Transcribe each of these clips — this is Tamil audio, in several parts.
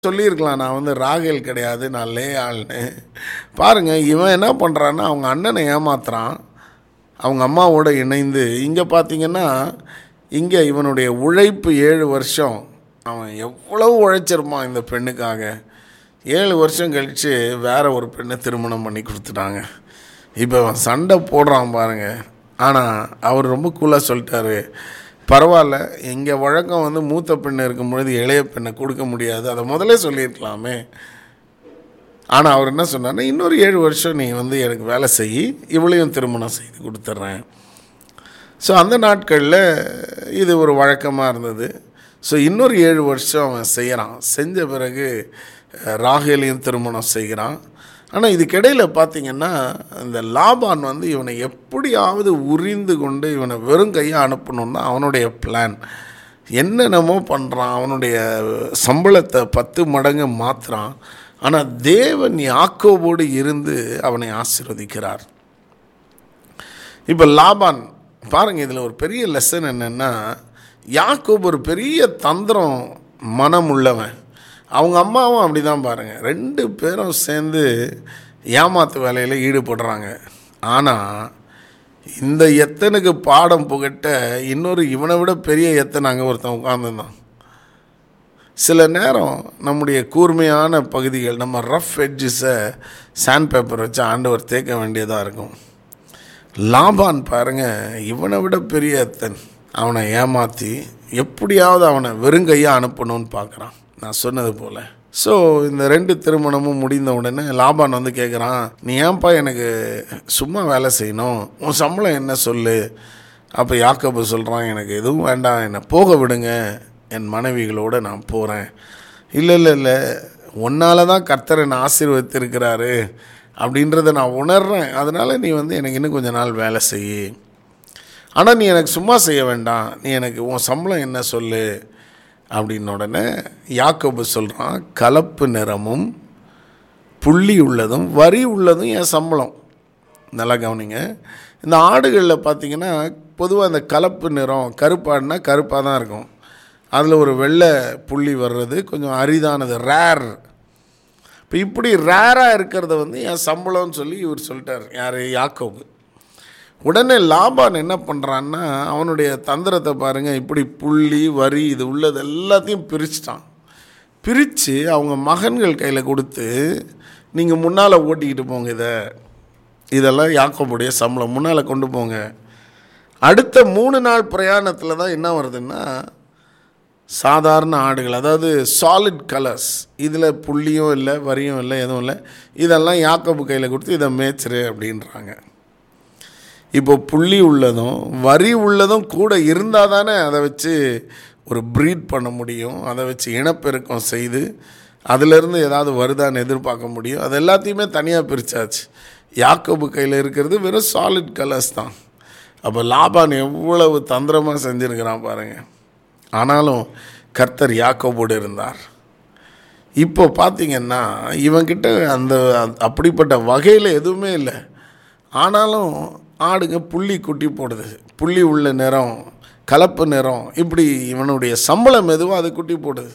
சொல்லியிருக்கலாம் நான் வந்து ராகேல் கிடையாது நான் லே ஆள்னு பாருங்கள் இவன் என்ன பண்ணுறான்னா அவங்க அண்ணனை ஏமாத்துறான் அவங்க அம்மாவோட இணைந்து இங்கே பார்த்தீங்கன்னா இங்கே இவனுடைய உழைப்பு ஏழு வருஷம் அவன் எவ்வளவு உழைச்சிருப்பான் இந்த பெண்ணுக்காக ஏழு வருஷம் கழித்து வேற ஒரு பெண்ணை திருமணம் பண்ணி கொடுத்துட்டாங்க இப்போ அவன் சண்டை போடுறான் பாருங்க ஆனால் அவர் ரொம்ப கூலாக சொல்லிட்டாரு பரவாயில்ல எங்கள் வழக்கம் வந்து மூத்த பெண் இருக்கும் பொழுது இளைய பெண்ணை கொடுக்க முடியாது அதை முதல்ல சொல்லியிருக்கலாமே ஆனால் அவர் என்ன சொன்னார்னா இன்னொரு ஏழு வருஷம் நீ வந்து எனக்கு வேலை செய் இவளையும் திருமணம் செய்து கொடுத்துட்றேன் ஸோ அந்த நாட்களில் இது ஒரு வழக்கமாக இருந்தது ஸோ இன்னொரு ஏழு வருஷம் அவன் செய்கிறான் செஞ்ச பிறகு அஹ், ராகேலையும் திருமணம் செய்கிறான் ஆனால் இதுக்கிடையில் பார்த்தீங்கன்னா இந்த லாபான் வந்து இவனை எப்படியாவது உரிந்து கொண்டு இவனை வெறும் கையாக அனுப்பணுன்னு தான் அவனுடைய பிளான் என்னென்னமோ பண்ணுறான் அவனுடைய சம்பளத்தை பத்து மடங்கு மாற்றுறான் ஆனால் தேவன் யாக்கோபோடு இருந்து அவனை ஆசீர்வதிக்கிறார் இப்போ லாபான் பாருங்கள் இதில் ஒரு பெரிய லெசன் என்னென்னா யாக்கோப் ஒரு பெரிய தந்திரம் மனம் உள்ளவன் அவங்க அம்மாவும் அப்படி தான் பாருங்கள் ரெண்டு பேரும் சேர்ந்து ஏமாத்து வேலையில் ஈடுபடுறாங்க ஆனால் இந்த எத்தனுக்கு பாடம் புகட்ட இன்னொரு இவனை விட பெரிய எத்தனை அங்கே ஒருத்தன் உட்காந்துருந்தான் சில நேரம் நம்முடைய கூர்மையான பகுதிகள் நம்ம ரஃப் எட்ஜஸை சாண்ட் பேப்பர் வச்சு ஆண்டவர் தேக்க வேண்டியதாக இருக்கும் லாபான் பாருங்க இவனை விட பெரிய அத்தன் அவனை ஏமாற்றி எப்படியாவது அவனை வெறுங்கையாக அனுப்பணும்னு பார்க்குறான் நான் சொன்னது போல் ஸோ இந்த ரெண்டு திருமணமும் முடிந்த உடனே லாபான் வந்து கேட்குறான் நீ ஏன்பா எனக்கு சும்மா வேலை செய்யணும் உன் சம்பளம் என்ன சொல்லு அப்போ யாக்கோபு சொல்கிறான் எனக்கு எதுவும் வேண்டாம் என்னை போக விடுங்க என் மனைவிகளோடு நான் போகிறேன் இல்லை இல்லை இல்லை உன்னால தான் கர்த்தர் என்னை ஆசீர்வதித்திருக்கிறாரு அப்படின்றத நான் உணர்றேன் அதனால் நீ வந்து எனக்கு இன்னும் கொஞ்ச நாள் வேலை செய் ஆனால் நீ எனக்கு சும்மா செய்ய வேண்டாம் நீ எனக்கு உன் சம்பளம் என்ன சொல்லு அப்படின்ன உடனே யாக்கோபு சொல்கிறான் கலப்பு நிறமும் புள்ளி உள்ளதும் வரி உள்ளதும் என் சம்பளம் நல்லா கவனிங்க இந்த ஆடுகளில் பார்த்தீங்கன்னா பொதுவாக இந்த கலப்பு நிறம் கருப்பாடுனா கருப்பாக தான் இருக்கும் அதில் ஒரு வெள்ளை புள்ளி வர்றது கொஞ்சம் அரிதானது ரேர் இப்போ இப்படி ரேராக இருக்கிறத வந்து என் சம்பளம்னு சொல்லி இவர் சொல்லிட்டார் யார் யாக்கோபு உடனே லாபான் என்ன பண்ணுறான்னா அவனுடைய தந்திரத்தை பாருங்கள் இப்படி புள்ளி வரி இது உள்ளது எல்லாத்தையும் பிரிச்சிட்டான் பிரித்து அவங்க மகன்கள் கையில் கொடுத்து நீங்கள் முன்னால் ஓட்டிக்கிட்டு போங்க இதை இதெல்லாம் யாக்கோபுடைய சம்பளம் முன்னால் கொண்டு போங்க அடுத்த மூணு நாள் பிரயாணத்தில் தான் என்ன வருதுன்னா சாதாரண ஆடுகள் அதாவது சாலிட் கலர்ஸ் இதில் புள்ளியும் இல்லை வரியும் இல்லை எதுவும் இல்லை இதெல்லாம் யாக்கோபு கையில் கொடுத்து இதை மேய்ச்சிரு அப்படின்றாங்க இப்போ புள்ளி உள்ளதும் வரி உள்ளதும் கூட இருந்தால் தானே அதை வச்சு ஒரு ப்ரீட் பண்ண முடியும் அதை வச்சு இனப்பெருக்கம் செய்து அதிலிருந்து ஏதாவது வருதான்னு எதிர்பார்க்க முடியும் அது எல்லாத்தையுமே தனியாக பிரித்தாச்சு யாக்கோபு கையில் இருக்கிறது வெறும் சாலிட் கலர்ஸ் தான் அப்போ லாபான் எவ்வளவு தந்திரமாக செஞ்சுருக்கிறான் பாருங்கள் ஆனாலும் கர்த்தர் யாக்கோபோடு இருந்தார் இப்போ பார்த்தீங்கன்னா இவன்கிட்ட அந்த அப்படிப்பட்ட வகையில் எதுவுமே இல்லை ஆனாலும் ஆடுங்க புள்ளி குட்டி போடுது புள்ளி உள்ள நிறம் கலப்பு நிறம் இப்படி இவனுடைய சம்பளம் எதுவோ அது குட்டி போடுது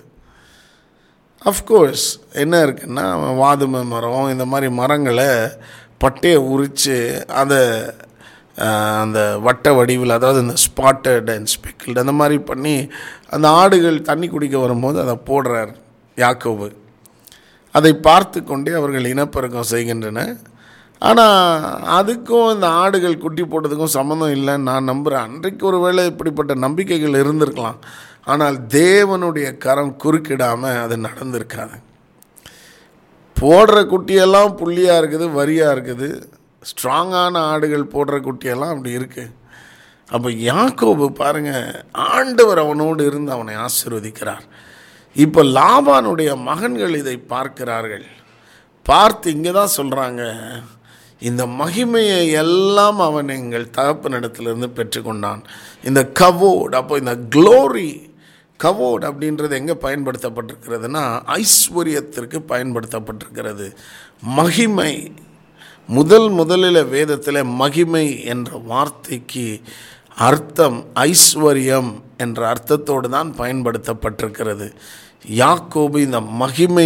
அஃப்கோர்ஸ் என்ன இருக்குன்னா அவன் வாதுமை மரம் இந்த மாதிரி மரங்களை பட்டையை உரித்து அதை ஆஹ், அந்த வட்ட வடிவில் அதாவது இந்த ஸ்பாட்டட் அண்ட் ஸ்பெக்கிள்டு அந்த மாதிரி பண்ணி அந்த ஆடுகள் தண்ணி குடிக்க வரும்போது அதை போடுறார் யாக்கோபு அதை பார்த்து கொண்டே அவர்கள் இனப்பெருக்கம் செய்கின்றன ஆனால் அதுக்கும் இந்த ஆடுகள் குட்டி போட்டதுக்கும் சம்மந்தம் இல்லைன்னு நான் நம்புகிறேன் அன்றைக்கு ஒரு வேளை இப்படிப்பட்ட நம்பிக்கைகள் இருந்திருக்கலாம் ஆனால் தேவனுடைய கரம் குறுக்கிடாமல் அது நடந்திருக்காது போடுற குட்டியெல்லாம் புள்ளியாக இருக்குது வரியாக இருக்குது ஸ்ட்ராங்கான ஆடுகள் போடுற குட்டியெல்லாம் அப்படி இருக்குது அப்போ யாக்கோபு பாருங்க ஆண்டவர் அவனோடு இருந்து அவனை ஆசீர்வதிக்கிறார் இப்போ லாபானுடைய மகன்கள் இதை பார்க்கிறார்கள் பார்த்து இங்கே தான் சொல்கிறாங்க இந்த மகிமையை எல்லாம் அவன் எங்கள் தகப்பனிடத்திலிருந்து பெற்றுக்கொண்டான் இந்த கவோட் அப்போ இந்த க்ளோரி கவோட் அப்படின்றது எங்கே பயன்படுத்தப்பட்டிருக்கிறதுனா ஐஸ்வர்யத்திற்கு பயன்படுத்தப்பட்டிருக்கிறது மகிமை முதல் முதலில் வேதத்தில் மகிமை என்ற வார்த்தைக்கு அர்த்தம் ஐஸ்வர்யம் என்ற அர்த்தத்தோடு தான் பயன்படுத்தப்பட்டிருக்கிறது யாக்கோபு இந்த மகிமை